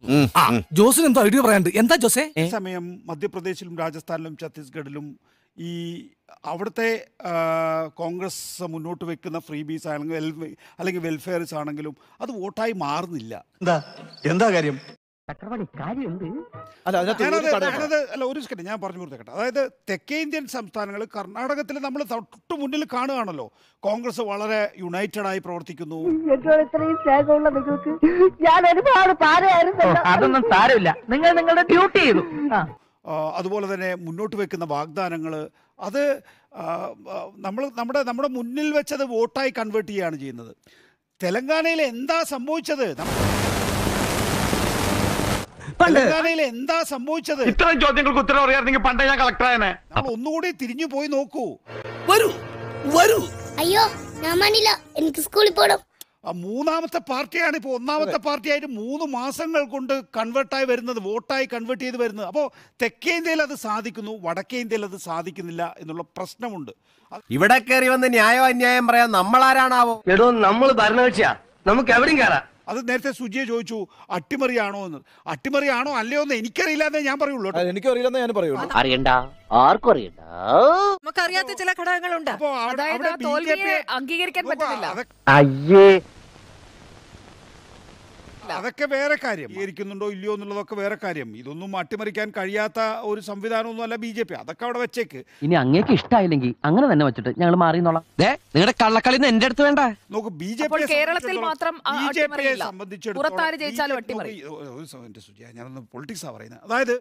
ആ ജോസിന് എന്തോ ഐഡിയ പറയാണ്ട് എന്താ ജോസേ സമയം മധ്യപ്രദേശിലും രാജസ്ഥാനിലും ഛത്തീസ്ഗഡിലും ഈ അവിടുത്തെ ആ, കോൺഗ്രസ് മുന്നോട്ട് വെക്കുന്ന ഫ്രീ ബീസ് ആണെങ്കിലും വെൽ- അല്ലെങ്കിൽ വെൽഫെയർസ് ആണെങ്കിലും അത് വോട്ടായി മാറുന്നില്ല എന്താ എന്താ കാര്യം അല്ല അതിനകത്ത് ഞാനത് ഒരു ഘടകം ഞാനത് അല്ല ഒരു സെക്കൻഡ് ഞാൻ പറഞ്ഞു കൊടുത്തേക്കട്ടെ അതായത് തെക്കേ ഇന്ത്യൻ സംസ്ഥാനങ്ങൾ കർണാടകത്തിൽ നമ്മൾ തൊട്ട് മുന്നിൽ കാണുകയാണല്ലോ കോൺഗ്രസ് വളരെ യുണൈറ്റഡ് ആയി പ്രവർത്തിക്കുന്നു എന്നോട് ഇത്രയും സ്നേഹമുള്ള നിങ്ങൾക്ക് ഞാൻ ഒരുപാട് പാരയായിരുന്നല്ലോ അതൊന്നും സാരമില്ല നിങ്ങൾ നിങ്ങളുടെ ഡ്യൂട്ടി ചെയ്തു ആ ആ, അതുപോലെ തന്നെ മുന്നോട്ട് വെക്കുന്ന വാഗ്ദാനങ്ങൾ അത് നമ്മൾ നമ്മുടെ നമ്മുടെ മുന്നിൽ വെച്ചത് വോട്ടായി കൺവേർട്ട് ചെയ്യുകയാണ് ചെയ്യുന്നത് തെലങ്കാനയിൽ എന്താ സംഭവിച്ചത് നമ്മ- തെലങ്കാനയിൽ എന്താ സംഭവിച്ചത് ഇത്തരം ചോദ്യങ്ങൾക്ക് ഉത്തരം അറിയാമെങ്കിൽ പണ്ടേ ഞാൻ കളക്ടറായനെ നമ്മൾ ഒന്നുകൂടി തിരിഞ്ഞു പോയി നോക്കൂ വരൂ വരൂ അയ്യോ ഞാൻ മണില്ല എനിക്ക് സ്കൂളിൽ പോകണം ആ മൂന്നാമത്തെ പാർട്ടിയാണ് ഇപ്പോൾ ഒന്നാമത്തെ പാർട്ടിയായിട്ട് മൂന്ന് മാസങ്ങൾ കൊണ്ട് കൺവേർട്ടായി വരുന്നത് വോട്ടായി കൺവേർട്ട് ചെയ്ത് വരുന്നത് അപ്പോൾ തെക്കേ ഇന്ത്യയിൽ അത് സാധിക്കുന്നു വടക്കേ ഇന്ത്യയിൽ അത് സാധിക്കുന്നില്ല എന്നുള്ള പ്രശ്നമുണ്ട് അത് ഇവിടെ കയറി വന്ന് ന്യായോ അന്യായം പറയാൻ നമ്മളാരാണാവോ എടോ നമ്മൾ ഭരണകക്ഷിയാ നമുക്ക് എവിടെയും കയറാം അത് നേരത്തെ സുജിയെ ചോദിച്ചു അട്ടിമറിയാണോ എന്ന് അട്ടിമറിയാണോ അല്ലയോ എന്ന് എനിക്കറിയില്ല എന്നേ ഞാൻ പറയുള്ളൂ കേട്ടോ. അത് എനിക്കും അറിയില്ലെന്ന് ഞാൻ പറയുള്ളൂ അറിയണ്ട ആർക്കും അറിയണ്ട നമുക്കറിയാത്ത ചില ഘടകങ്ങളുണ്ട് അപ്പോ അവിടെ- അതായത് അവിടെ ആ തോൽവിയെ BJP അംഗീകരിക്കാൻ നോക്കൂ, പറ്റുന്നില്ല അതൊക്കെ- അയ്യേ അതൊക്കെ വേറെ കാര്യം അംഗീകരിക്കുന്നുണ്ടോ ഇല്ലയോ എന്നുള്ളതൊക്കെ വേറെ കാര്യം ഇതൊന്നും അട്ടിമറിക്കാൻ കഴിയാത്ത ഒരു സംവിധാനമൊന്നും അല്ല ബി ജെ പി അതൊക്കെ അവിടെ വെച്ചേക്ക് ഇനി അങ്ങേക്ക് ഇഷ്ടായില്ലെങ്കിൽ അങ്ങനെ തന്നെ വെച്ചിട്ട് ഞങ്ങൾ മാറിന്നോളാം നിങ്ങളുടെ കള്ളക്കളി എന്റെ അടുത്ത് വേണ്ട നോക്ക് ബി ജെ അപ്പോൾ കേരളത്തിൽ മാത്രം ആ അട്ടിമറിയില്ല. പുറത്താര് ജയിച്ചാലും അട്ടിമറി. ഞാനൊന്ന് പൊളിറ്റിക്സാ പറയുന്നത് അതായത്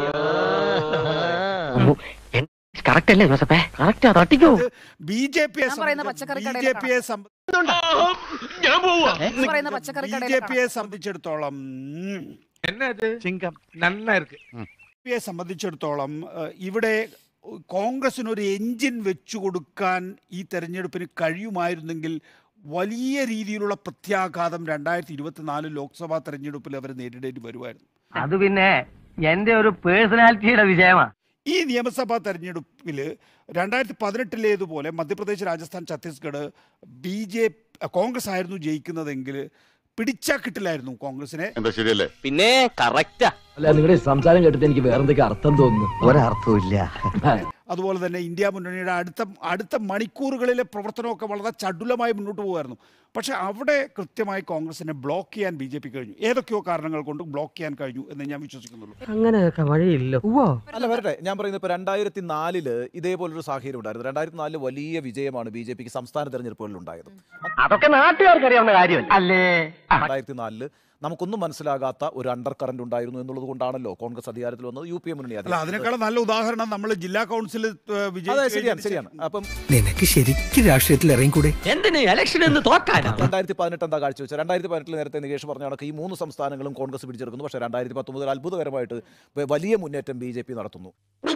കറക്റ്റ് അല്ലേ ജോസഫേ കറക്റ്റ് തട്ടിക്കോ ബി ജെ പിയെ ഞാൻ പറയുന്ന പച്ചക്കറി ബി കടയിലെ ജെ പിയെ ഞാൻ പോവാ എന്ന് പറയുന്ന പച്ചക്കറി ബി ജെ കടയിലെ പിയെ സംബന്ധിച്ചിടത്തോളം ഉം, ചിങ്കം നന്നായിരിക്കും പിയെ സംബന്ധിച്ചിടത്തോളം ഏഹ്, ഇവിടെ കോൺഗ്രസിന് ഒരു എഞ്ചിൻ വെച്ചു കൊടുക്കാൻ ഈ തെരഞ്ഞെടുപ്പിന് കഴിയുമായിരുന്നെങ്കിൽ വലിയ രീതിയിലുള്ള പ്രത്യാഘാതം രണ്ടായിരത്തി ഇരുപത്തിനാല് ലോക്സഭാ തെരഞ്ഞെടുപ്പിൽ അവർ നേരിടേണ്ടി വരുമായിരുന്നു അത് പിന്നെ എന്റെ ഒരു പേഴ്സണാലിറ്റിയുടെ വിജയമാ ഈ നിയമസഭാ തെരഞ്ഞെടുപ്പിൽ രണ്ടായിരത്തി പതിനെട്ടിലേതുപോലെ മധ്യപ്രദേശ് രാജസ്ഥാൻ ഛത്തീസ്ഗഡ് ബി ജെ കോൺഗ്രസ് ആയിരുന്നു ജയിക്കുന്നതെങ്കിൽ പിടിച്ചാൽ കിട്ടില്ലായിരുന്നു കോൺഗ്രസിനെ എന്താ ശരിയല്ലേ പിന്നെ കറക്റ്റാ അല്ല നിങ്ങളുടെ സംസാരം കേട്ടിട്ട് എനിക്ക് വേറെന്തൊക്കെ അർത്ഥം തോന്നുന്നു ഒരർത്ഥവും ഇല്ല അതുപോലെ തന്നെ ഇന്ത്യ മുന്നണിയുടെ അടുത്ത അടുത്ത മണിക്കൂറുകളിലെ പ്രവർത്തനമൊക്കെ വളരെ ചടുലമായി മുന്നോട്ട് പോകുമായിരുന്നു പക്ഷേ അവിടെ കൃത്യമായി കോൺഗ്രസിനെ ബ്ലോക്ക് ചെയ്യാൻ ബി ജെ പി കഴിഞ്ഞു ഏതൊക്കെയോ കാരണങ്ങൾ കൊണ്ട് ബ്ലോക്ക് ചെയ്യാൻ കഴിഞ്ഞു എന്ന് ഞാൻ വിശ്വസിക്കുന്നുള്ളൂ അങ്ങനെയൊക്കെ വഴിയില്ല അല്ല വരട്ടെ ഞാൻ പറയുന്നത് ഇപ്പോൾ രണ്ടായിരത്തി നാലില് ഇതേപോലൊരു സാഹചര്യം ഉണ്ടായിരുന്നു രണ്ടായിരത്തി നാലില് വലിയ വിജയമാണ് ബി ജെ പിക്ക് സംസ്ഥാന തെരഞ്ഞെടുപ്പുകളിൽ ഉണ്ടായത് അതൊക്കെ നാട്ടുകാർക്ക് അറിയാവുന്ന കാര്യമല്ല അല്ലേ രണ്ടായിരത്തി നാലില് നമുക്കൊന്നും മനസ്സിലാകാത്ത ഒരു അണ്ടർ കറന്റ് ഉണ്ടായിരുന്നു എന്നുള്ളത് കൊണ്ടാണല്ലോ കോൺഗ്രസ് അധികാരത്തിൽ വന്നത് യു പി എ മുന്നണി അല്ല അധികാരത്തിൽ അതിനേക്കാളും നല്ല ഉദാഹരണം നമ്മൾ ജില്ലാ കൗൺസിൽ അതെ ശരിയാണ് ശരിയാണ് അപ്പം നിനക്ക് ശരിക്കും രാഷ്ട്രീയത്തിൽ ഇറങ്ങിക്കൂടെ എന്തിന് ഇലക്ഷൻ എന്ന് തോക്കാനാ രണ്ടായിരത്തി പതിനെട്ട് എന്താ കാഴ്ചവെച്ചത് രണ്ടായിരത്തി പതിനെട്ടിൽ നേരത്തെ നികേഷ് പറഞ്ഞ കണക്ക് ഈ മൂന്ന് സംസ്ഥാനങ്ങളും കോൺഗ്രസ് പിടിച്ചെടുക്കുന്നു പക്ഷേ രണ്ടായിരത്തി പത്തൊമ്പതിൽ അത്ഭുതകരമായിട്ട് വ- വലിയ മുന്നേറ്റം ബി ജെ പി നടത്തുന്നു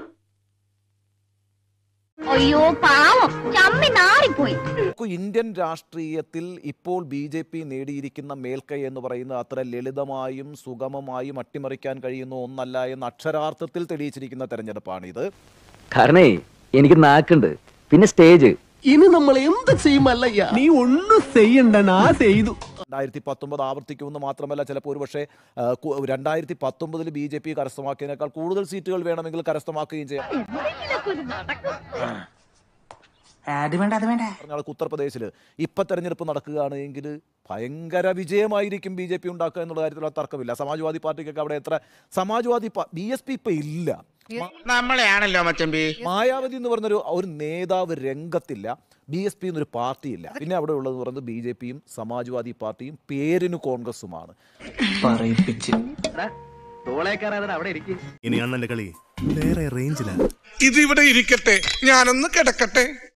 അയ്യോ പാവം ചമ്മി നാറിപ്പോയി നോക്കൂ, ഇന്ത്യൻ രാഷ്ട്രീയത്തിൽ ഇപ്പോൾ ബി ജെ പി നേടിയിരിക്കുന്ന മേൽക്കൈ എന്ന് പറയുന്നത് അത്ര ലളിതമായും സുഗമമായും അട്ടിമറിക്കാൻ കഴിയുന്ന ഒന്നല്ല എന്ന് അക്ഷരാർത്ഥത്തിൽ തെളിയിച്ചിരിക്കുന്ന തെരഞ്ഞെടുപ്പാണിത് കാരണേ എനിക്ക് നാക്കുണ്ട് പിന്നെ സ്റ്റേജ് ഇനി നമ്മൾ എന്ത് ചെയ്യുമല്ലയ്യ നീ ഒന്നും ചെയ്യണ്ട നാ ചെയ്തു രണ്ടായിരത്തി പത്തൊമ്പത് ആവർത്തിക്കുമെന്ന് മാത്രമല്ല ചിലപ്പോൾ ഒരുപക്ഷെ ആ, കു- രണ്ടായിരത്തി പത്തൊമ്പതിൽ ബി ജെ പി കരസ്ഥമാക്കിയതിനേക്കാൾ കൂടുതൽ സീറ്റുകൾ വേണമെങ്കിൽ കരസ്ഥമാക്കുകയും ചെയ്യാം അത് വേണ്ട അത് വേണ്ട പറഞ്ഞ കണക്ക് ഉത്തർപ്രദേശിൽ ഇപ്പം തെരഞ്ഞെടുപ്പ് നടക്കുകയാണ് എങ്കിൽ ഭയങ്കര വിജയമായിരിക്കും ബി ജെ പി ഉണ്ടാക്കുക എന്നുള്ള കാര്യത്തിൽ ആ തർക്കമില്ല സമാജ്വാദി പാർട്ടിക്കൊക്കെ അവിടെ എത്ര സമാജ്വാദി ബി എസ് പി ഇപ്പം ഇല്ല നമ്മളെയാണല്ലോ മച്ചമ്പി മായാവതി എന്ന് പറഞ്ഞൊരു ഒരു നേതാവ് രംഗത്തില്ല ബി എസ് പി എന്നൊരു പാർട്ടിയില്ല പിന്നെ അവിടെ ഉള്ളതെന്ന് പറയുന്നത് ബി ജെ പിയും സമാജ്വാദി പാർട്ടിയും പേരിന് കോൺഗ്രസുമാണ് പറയിപ്പിച്ച് തോളേ കയറാതെ അവിടെ ഇരിക്കും ഇനി അണ്ണന്റെ കളി വേറെ റേഞ്ചിലാണ് ഇതിവിടെ ഇരിക്കട്ടെ ഞാനൊന്ന് കിടക്കട്ടെ